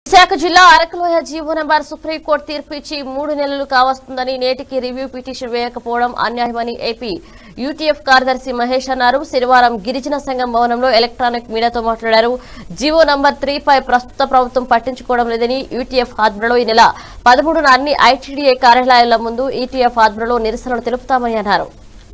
విశాఖ జిల్లా అరకులోయ GO number supreme court తీర్పు ఇచ్చి మూడు నెలలు కావస్తుందని నేటికి రివ్యూ పిటిషన్ వేయకపోవడం అన్యాయమని ఏపీ యూటీఎఫ్ కార్యదర్శి మహేష్ అన్నారు శనివారం గిరిజన సంఘం భవనంలో ఎలక్ట్రానిక్ మీడియాతో మాట్లాడారు జీవో నంబర్ త్రీ పై ప్రస్తుత ప్రభుత్వం పట్టించుకోవడం లేదని యూటీఎఫ్ ఆధ్వర్యంలో ఈ నెల పదమూడున అన్ని ఐటీడీఏ కార్యాలయాల ముందు ఈటీఎఫ్ ఆధ్వర్యంలో నిరసనలు తెలుపుతామని అన్నారు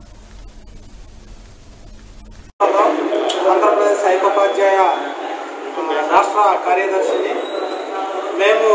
ఆంధ్రప్రదేశ్ ఐకోపాధ్యాయ ఆ, రాష్ట్ర కార్యదర్శిని మేము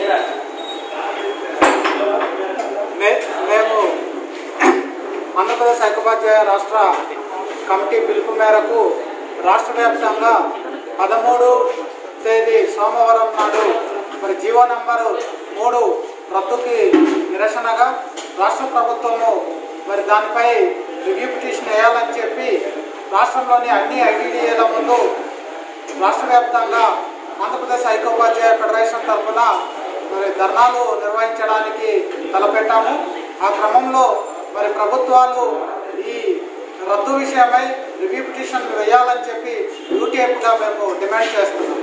మే- మేము ఆంధ్రప్రదేశ్ ఐకోపాధ్యాయ రాష్ట్ర కమిటీ పిలుపు మేరకు రాష్ట్ర వ్యాప్తంగా పదమూడు తేదీ సోమవారం నాడు మరి జీవో నంబరు మూడు రద్దుకి నిరసనగా రాష్ట్ర ప్రభుత్వము మరి దానిపై రివ్యూ పిటిషన్ వేయాలని చెప్పి రాష్ట్రంలోని అన్ని ఐటీడీఏల ముందు రాష్ట్ర వ్యాప్తంగా ఆంధ్రప్రదేశ్ ఐకోపాధ్యాయ ఫెడరేషన్ తరఫున మరి ధర్నాలు నిర్వహించడానికి తలపెట్టాము ఆ క్రమంలో మరి ప్రభుత్వాలు ఈ రద్దు విషయమై రివ్యూ పిటిషన్ వేయాలని చెప్పి యూటీఎఫ్గా మేము డిమాండ్ చేస్తున్నాం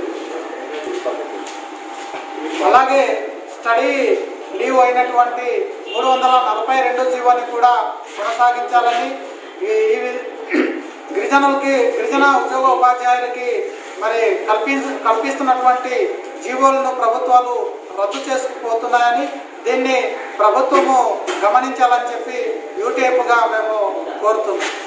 అలాగే స్టడీ లీవ్ అయినటువంటి మూడు వందల నలభై రెండు జీవోని కూడా కొనసాగించాలని ఈ ఈ వి- గిరిజనులకి గిరిజన ఉద్యోగ ఉపాధ్యాయులకి మరి కల్పి కల్పిస్తున్నటువంటి జీవోలను ప్రభుత్వాలు రద్దు చేసుకుపోతున్నాయని దీన్ని ప్రభుత్వము గమనించాలని చెప్పి యూటీఎఫ్గా మేము కోరుతున్నాం